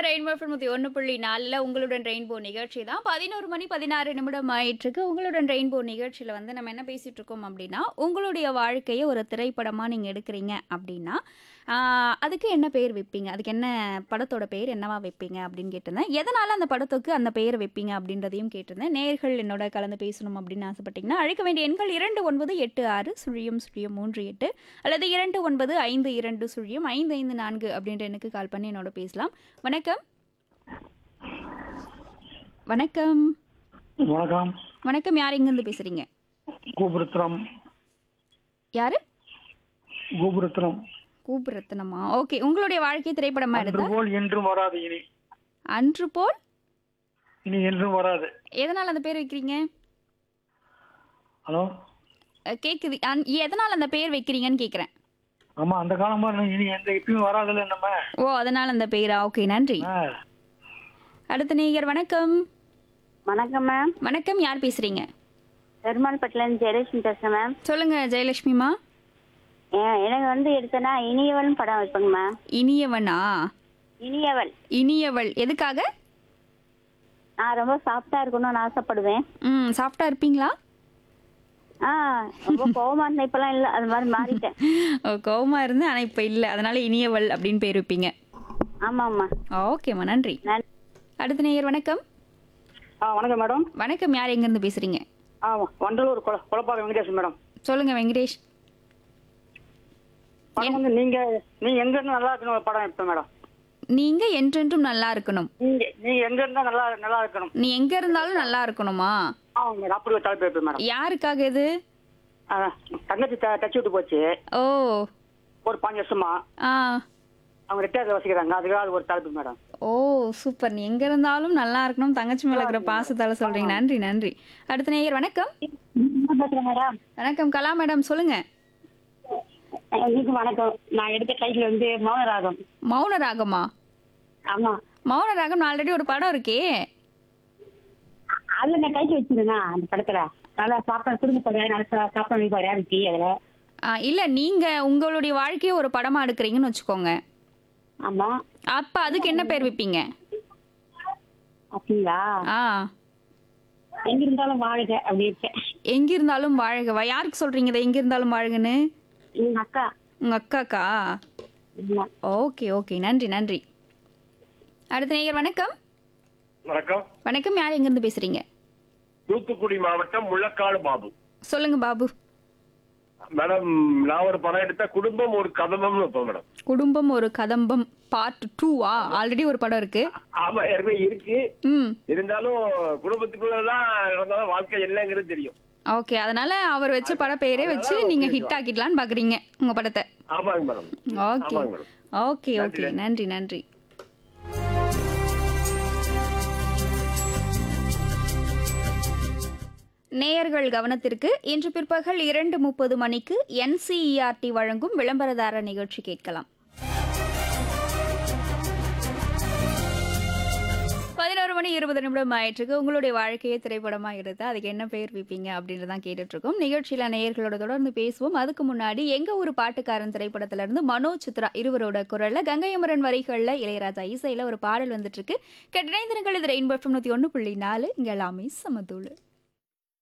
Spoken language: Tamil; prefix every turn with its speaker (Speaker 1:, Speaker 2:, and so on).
Speaker 1: ரெயின்போ தொண்ணூற்றி ஒன்று புள்ளி நாலில் உங்களுடன் ரெயின்போ நிகழ்ச்சி தான் பதினோரு மணி பதினாறு நிமிடம் ஆயிட்டிருக்கு உங்களுடன் ரெயின்போ நிகழ்ச்சியில் வந்து நம்ம என்ன பேசிகிட்டு இருக்கோம் அப்படின்னா உங்களுடைய வாழ்க்கையை ஒரு திரைப்படமாக நீங்கள் எடுக்கிறீங்க அப்படின்னா ஆஹ், அதுக்கு என்ன பேர் வைப்பீங்க அதுக்கு என்ன படத்தோட பேர் என்னவா வைப்பீங்க அப்படின்னு கேட்டிருந்தேன் எதனால் அந்த படத்துக்கு அந்த பெயர் வைப்பீங்க அப்படின்றதையும் கேட்டிருந்தேன் நேர்கள் என்னோட கலந்து பேசணும் அப்படின்னு ஆசைப்பட்டீங்கன்னா அழைக்க வேண்டிய எண்கள் இரண்டு ஒன்பது எட்டு ஆறு சுழியம் சுழியம் மூன்று எட்டு அல்லது இரண்டு ஒன்பது ஐந்து இரண்டு சுழியம் ஐந்து ஐந்து நான்கு அப்படின்ற எண்ணுக்கு கால் பண்ணி என்னோட பேசலாம் வணக்கம் வணக்கம்
Speaker 2: வணக்கம்
Speaker 1: வணக்கம் யார் எங்கேருந்து பேசுறீங்க
Speaker 2: கோபுரத்திரம்
Speaker 1: யாரு
Speaker 2: கோபுரத்திரம்
Speaker 1: கூப்புரத்னமா ஓகே உங்களுடைய வாழ்க்கை திரைப்படமா
Speaker 2: அன்று
Speaker 1: எடுத்தா
Speaker 2: போல் என்றும் வராது இனி
Speaker 1: அன்று போல்
Speaker 2: இனி என்றும் வராது
Speaker 1: எதனால் அந்த பேர் வைக்கிறீங்க
Speaker 2: ஹலோ
Speaker 1: அஹ், கேக்குது அந்- எதனால் அந்த பேர் வைக்கிறீங்கன்னு கேட்குறேன்
Speaker 2: ஆமா அந்த காலமா இனி எந்த இப்பயும் வராதுல்ல நம்ம
Speaker 1: ஓ அதனால் அந்த பேரா ஓகே நன்றி
Speaker 2: ஆ,
Speaker 1: அடுத்த நேயர் வணக்கம்
Speaker 3: வணக்கம் மேம்
Speaker 1: வணக்கம் யார் பேசுறீங்க
Speaker 3: பெருமாள்பட்டிலேருந்து ஜெயலட்சுமி பேசுகிறேன் மேம்
Speaker 1: சொல்லுங்க ஜெயலட்சுமிமா
Speaker 3: ஏன் எனக்கு வந்து எடுத்தேன்னா இனியவள் படம் வைப்பேங்க மேம்
Speaker 1: இனியவனா
Speaker 3: இனியவள்
Speaker 1: இனியவள் எதுக்காக
Speaker 3: நான் ரொம்ப சாஃப்டா இருக்கணும்னு ஆசைப்படுவேன்
Speaker 1: ம் சாஃப்டா இருப்பீங்களா
Speaker 3: ஆ ரொம்ப கோவமா இருந்தேன் இப்பெல்லாம் இல்லை அது மாதிரி மாறிட்டேன்
Speaker 1: ஓ, கோவமா இருந்து ஆனா இப்ப இல்ல அதனால இனியவள் அப்படின்னு பேர் வைப்பீங்க
Speaker 3: ஆமா ஆமா
Speaker 1: ஓகேம்மா நன்றி
Speaker 3: நன்றி
Speaker 1: அடுத்த நேயர் வணக்கம்
Speaker 2: ஆ வணக்கம் மேடம்
Speaker 1: வணக்கம் யார் எங்க இருந்து பேசுறீங்க
Speaker 2: ஆ வண்டலூர் கொல கொலப்பாக வெங்கடேஷன் மேடம்
Speaker 1: சொல்லுங்க வெங்கடேஷ்
Speaker 2: படம் வந்து நீங்க நீங்க எங்க இருந்து நல்லா இருக்கணும் ஒரு படம் எடுப்பேன் மேடம்
Speaker 1: நீங்க என்றென்றும் நல்லா இருக்கணும்
Speaker 2: நீங்க நீங்க எங்க இருந்தா நல்லா நல்லா இருக்கணும்
Speaker 1: நீ எங்க இருந்தாலும் நல்லா இருக்கணுமா
Speaker 2: ஆமாங்க மேடம் அப்படி ஒரு தலைப்பு எடுப்பேன் மேடம்
Speaker 1: யாருக்காக இது
Speaker 2: ஆ, தங்கச்சி த- தச்சு விட்டு போச்சு
Speaker 1: ஓ
Speaker 2: ஒரு பாஞ்சு வருஷமா
Speaker 1: ஆ
Speaker 2: அவங்க ரிட்டையர் வசிக்கிறாங்க அதுக்காக அது ஒரு தலைப்பு மேடம்
Speaker 1: ஓ சூப்பர் நீ எங்க இருந்தாலும் நல்லா இருக்கணும் தங்கச்சி மேல இருக்கிற பாசத்தால சொல்றீங்க நன்றி நன்றி அடுத்த நேயர் வணக்கம்
Speaker 3: பேசுறேன் மேடம்
Speaker 1: வணக்கம் கலா மேடம் சொல்லுங்க
Speaker 3: உங்களுக்கு வணக்கம் நான் எடுத்த கையில் வந்து மௌனராகம்
Speaker 1: மௌன ராகமா
Speaker 3: ஆமா
Speaker 1: மௌன ராகம் ஆல்ரெடி ஒரு படம் இருக்கே
Speaker 3: அதுல நான் கைக்கு வச்சிருந்தேனா அந்த படத்துல நல்லா சாப்பிட குடும்ப படம் நல்லா சாப்பிட வைப்பாரு யாருக்கு அதுல
Speaker 1: ஆ, இல்ல நீங்க உங்களுடைய வாழ்க்கையை ஒரு படமா எடுக்கிறீங்கன்னு வச்சுக்கோங்க
Speaker 3: ஆமா
Speaker 1: அப்ப அதுக்கு என்ன பேர் வைப்பீங்க
Speaker 3: அப்படிங்களா
Speaker 1: ஆ
Speaker 3: எங்க இருந்தாலும் வாழுக அப்படி இருக்கேன்
Speaker 1: எங்க இருந்தாலும் வாழ்கவா யாருக்கு சொல்றீங்க இதை எங்க இருந்தாலும் வாழ்கன்னு
Speaker 3: எங்க அக்கா
Speaker 1: உங்க அக்காக்கா
Speaker 3: ஆமா
Speaker 1: ஓகே ஓகே நன்றி நன்றி அடுத்த நேயர் வணக்கம்
Speaker 4: வணக்கம்
Speaker 1: வணக்கம் யார் எங்க இருந்து பேசுறீங்க
Speaker 4: தூத்துக்குடி மாவட்டம் முள்ளக்காடு பாபு
Speaker 1: சொல்லுங்க பாபு
Speaker 4: மேடம் நான் ஒரு படம் எடுத்த குடும்பம் ஒரு கதம்பம்னு வைப்பேன் மேடம்
Speaker 1: குடும்பம் ஒரு கதம்பம் பார்ட் டூவா ஆல்ரெடி ஒரு படம் இருக்கு
Speaker 4: ஆமா ஏற்கனவே இருக்கு
Speaker 1: ம்
Speaker 4: இருந்தாலும் குடும்பத்துக்குள்ளதான் நடந்தாலும் வாழ்க்கை என்னங்கிறது தெரியும்
Speaker 1: ஓகே அதனால அவர் வச்ச பட பேரே வச்சு நீங்க ஹிட் ஆக்கிடலான்னு பாக்குறீங்க உங்க படத்தை
Speaker 4: ஆமாங்க மேடம்
Speaker 1: ஓகே
Speaker 4: ஆமாங்க மேடம்
Speaker 1: ஓகே ஓகே நன்றி நன்றி நேயர்கள் கவனத்திற்கு இன்று பிற்பகல் இரண்டு முப்பது மணிக்கு என்சிஇஆர்டி வழங்கும் விளம்பரதார நிகழ்ச்சி கேட்கலாம் பதினோரு மணி இருபது நிமிடம் ஆயிட்டிருக்கு உங்களுடைய வாழ்க்கையை திரைப்படமாக எடுத்து அதுக்கு என்ன பெயர் வைப்பீங்க அப்படின்றதான் கேட்டுட்டு இருக்கோம் நிகழ்ச்சியில் நேயர்களோட தொடர்ந்து பேசுவோம் அதுக்கு முன்னாடி எங்க ஒரு பாட்டுக்காரன் திரைப்படத்துல இருந்து மனோஜ் சித்ரா இருவரோட குரல்ல கங்கையமரன் வரிகள்ல இளையராஜா இசையில ஒரு பாடல் வந்துட்டு இருக்கு கட்டிணைந்திருங்கள் இது ரெயின்போ தொண்ணூத்தி ஒன்று புள்ளி நாலு இங்க எல்லாமே சமதூளு